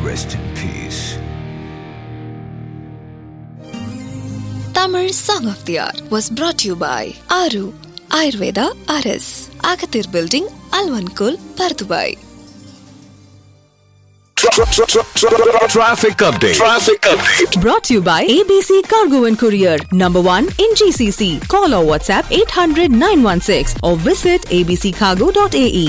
rest in peace. Tamil Song of the Hour was brought to you by Aru Ayurveda RS, Agathir Building, Alvankul, Pardubai. Traffic update. Traffic update. Brought to you by ABC Cargo and Courier, number one in GCC. Call or WhatsApp 800 916 or visit abccargo.ae.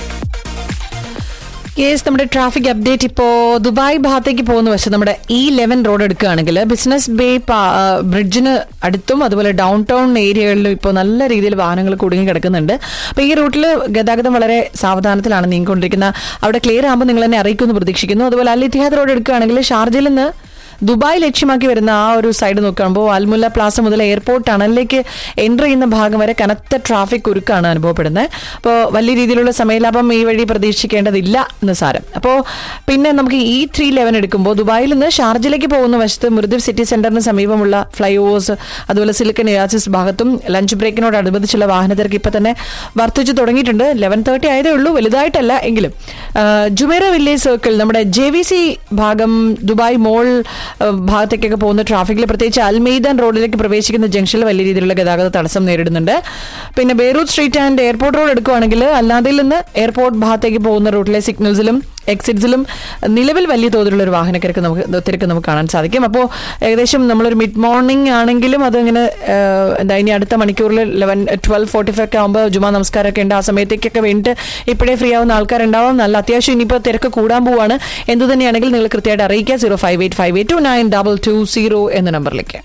Yes നമ്മുടെ traffic update ഇപ്പോ Dubai ഭാഗത്തേക്ക് പോകുന്ന വശം നമ്മുടെ E eleven road എടുക്കുകയാണെങ്കിൽ business bay ബ്രിഡ്ജിന് അടുത്തും അതുപോലെ ഡൗൺ ടൗൺ ഏരിയകളിലും ഇപ്പോൾ നല്ല രീതിയിൽ വാഹനങ്ങൾ കുടുങ്ങി കിടക്കുന്നുണ്ട് അപ്പോൾ ഈ റൂട്ടിൽ ഗതാഗതം വളരെ സാവധാനത്തിലാണ് നീങ്ങിക്കൊണ്ടിരിക്കുന്നത് അവിടെ ക്ലിയർ ആകുമ്പോൾ നിങ്ങൾ എന്നെ അറിയിക്കുമെന്ന് പ്രതീക്ഷിക്കുന്നു അതുപോലെ അൽ ഇത്തിഹാദ് റോഡ് എടുക്കുകയാണെങ്കിൽ ഷാർജയിൽ നിന്ന് ദുബായ് ലക്ഷ്യമാക്കി വരുന്ന ആ ഒരു സൈഡ് നോക്കുമ്പോൾ അൽമുല്ല പ്ലാസ മുതൽ എയർപോർട്ട് ടണലിലേക്ക് എൻ്റർ ചെയ്യുന്ന ഭാഗം വരെ കനത്ത ട്രാഫിക് കുരുക്കാണ് അനുഭവപ്പെടുന്നത് അപ്പോൾ വലിയ രീതിയിലുള്ള സമയലാഭം ഈ വഴി പ്രതീക്ഷിക്കേണ്ടതില്ല എന്ന് സാരം അപ്പോൾ പിന്നെ നമുക്ക് ഇ ത്രീ ലെവൻ എടുക്കുമ്പോൾ ദുബായിൽ നിന്ന് ഷാർജയിലേക്ക് പോകുന്ന വശത്ത് മുർദിഫ് സിറ്റി സെന്ററിന് സമീപമുള്ള ഫ്ലൈ ഓവേഴ്സ് അതുപോലെ സിലിക്കൺ ഇയാസിസ് ഭാഗത്തും ലഞ്ച് ബ്രേക്കിനോടനുബന്ധിച്ചുള്ള വാഹനത്തിരക്ക് ഇപ്പം തന്നെ വർദ്ധിച്ചു തുടങ്ങിയിട്ടുണ്ട് ലെവൻ തേർട്ടി ആയതേ ഉള്ളൂ വലുതായിട്ടല്ല എങ്കിലും ആ, ജുമേറ വില്ലേജ് സർക്കിൾ നമ്മുടെ ജെ വി സി ഭാഗം ദുബായ് മോൾ ആ, ഭാഗത്തേക്കൊക്കെ പോകുന്ന ട്രാഫിക്കിൽ പ്രത്യേകിച്ച് അൽമെയ്ദാൻ റോഡിലേക്ക് പ്രവേശിക്കുന്ന ജംഗ്ഷനിൽ വലിയ രീതിയിലുള്ള ഗതാഗത തടസ്സം നേരിടുന്നുണ്ട് പിന്നെ Beirut street and airport road എടുക്കുകയാണെങ്കിൽ അല്ലാതെ നിന്ന് എയർപോർട്ട് ഭാഗത്തേക്ക് പോകുന്ന റൂട്ടിലെ സിഗ്നൽസിലും എക്സിറ്റ്സിലും നിലവിൽ വലിയ തോതിലുള്ള ഒരു വാഹനത്തിരക്ക് നമുക്ക് തിരക്ക് നമുക്ക് കാണാൻ സാധിക്കും അപ്പോൾ ഏകദേശം നമ്മളൊരു മിഡ് മോർണിംഗ് ആണെങ്കിലും അതിങ്ങനെ ആ, എന്താ ഇനി അടുത്ത മണിക്കൂറിൽ ലെവൻ ട്വൽവ് ഫോർട്ടി ഫൈവ് ഒക്കെ ആകുമ്പോൾ ജുമാ നമസ്കാരമൊക്കെ ഉണ്ട് ആ സമയത്തേക്കൊക്കെ വേണ്ടിയിട്ട് ഇപ്പോഴേ ഫ്രീ ആവുന്ന ആൾക്കാരുണ്ടാവും നല്ല അത്യാവശ്യം ഇനിയിപ്പോൾ തിരക്ക് കൂടാൻ പോവാണ് എന്ത് തന്നെയാണെങ്കിൽ നിങ്ങൾ കൃത്യമായിട്ട് അറിയിക്കുക zero five eight five eight two nine double two zero എന്ന നമ്പറിലേക്ക്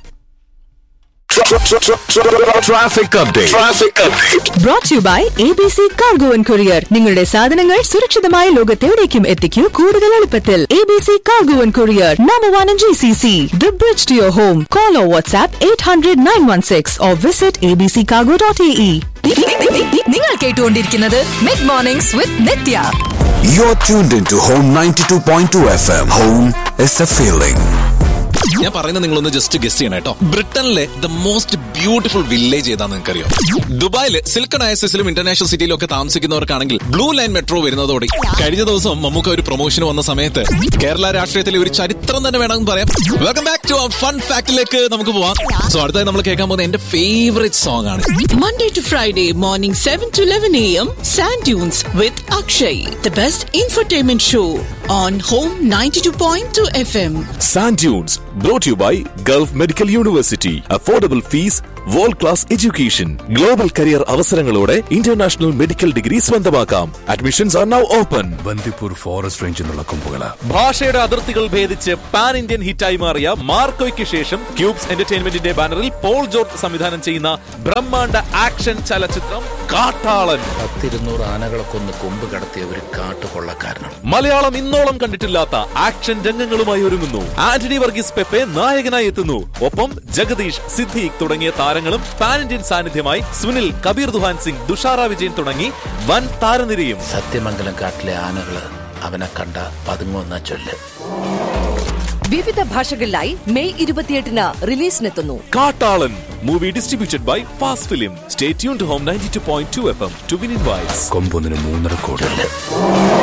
Traffic update. Traffic update. Brought to you by ABC Cargo and Courier. നിങ്ങളുടെ സാധനങ്ങൾ സുരക്ഷിതമായ ലോകത്തെവിടേക്കും എത്തിക്കൂ കൂടുതൽ എളുപ്പത്തിൽ ABC Cargo and Courier, number one in GCC. The bridge to your home. Call or WhatsApp 800 916 or visit abccargo.ae. നിങ്ങൾ കേട്ടുകൊണ്ടിരിക്കുന്നത് mid mornings with Nithya You're tuned into Home 92.2 FM. Home is a feeling. ഞാൻ പറയുന്നത് നിങ്ങളൊന്ന് just guess ചെയ്യണം കേട്ടോ ബ്രിട്ടനിലെ the most beautiful village ഏതാന്ന് നിങ്ങൾക്കറിയോ ദുബായില് സിൽക്കൺ ഐസസിലും ഇന്റർനാഷണൽ സിറ്റിയിലും ഒക്കെ താമസിക്കുന്നവർക്കാണെങ്കിൽ ബ്ലൂ ലൈൻ മെട്രോ വരുന്നതോടെ കഴിഞ്ഞ ദിവസം നമുക്ക് ഒരു പ്രൊമോഷൻ വന്ന സമയത്ത് കേരള രാഷ്ട്രീയത്തിലെ ഒരു ചരിത്രം തന്നെ വേണമെന്ന് പറയാം വെൽക്കം ബാക്ക് ടു ഫൺ ഫാക്ടിലേക്ക് നമുക്ക് പോവാം സോ അടുത്തായി നമ്മൾ കേൾക്കാൻ പോകുന്ന എന്റെ ഫേവറേറ്റ് സോങ് ആണ് Monday to Friday morning 7 to 11 a.m. Sand Dunes with Akshay, the best infotainment show on Home 92.2 FM. Sand Dunes, brought to you by Gulf Medical University. Affordable fees, world class education global career അവസരങ്ങളോടെ international medical degree സ്വന്തമാക്കാം admissions are now open Bandipur forest റേഞ്ചിൽ നിന്നുള്ള കൊമ്പുകള ഭാഷയുടെ അതിർത്തികൾ ഭേദിച്ച് pan Indian ഹിറ്റായി മാറിയ മാർക്കോയ്ക്ക് ശേഷം ക്യൂബ്സ് എന്റർടൈൻമെന്റിന്റെ ബാനറിൽ പോൾ ജോർജ് സംവിധാനം ചെയ്യുന്ന ബ്രഹ്മാണ്ഡ ആക്ഷൻ ചലച്ചിത്രം കാട്ടാളൻ പത്തിരുന്നൂറ് ആനകളെ കൊന്ന് കൊമ്പ് കടത്തിയ ഒരു കാട്ടുകൊള്ളക്കാരനാണ് മലയാളം ഇന്നോളം കണ്ടിട്ടില്ലാത്ത ആക്ഷൻ രംഗങ്ങളുമായി ഒരുങ്ങുന്നു ആന്റണി വർഗീസ് പെപ്പെ നായകനായി എത്തുന്നു ഒപ്പം ജഗദീഷ് സിദ്ദീഖ് തുടങ്ങിയ താരങ്ങളും പാൻ ഇന്ത്യൻ സാന്നിധ്യമായി സുനിൽ കബീർ ദുഹാൻ സിംഗ് തുഷാര വിജയൻ തുടങ്ങി വൻ താരനിരയും സത്യമംഗലം കാട്ടിലെ ആനകള് അവനെ കണ്ട പതുങ്ങുന്ന ചൊല്ല് വിവിധ ഭാഷകളിലായി മെയ് ഇരുപത്തിയെട്ടിന് റിലീസിനെത്തുന്നു Kattalan movie distributed by fast film stay tune to home ninety two point two F M to win ഇൻ വൈസ് കൊമ്പൊന്നിന് മൂന്നര കോടി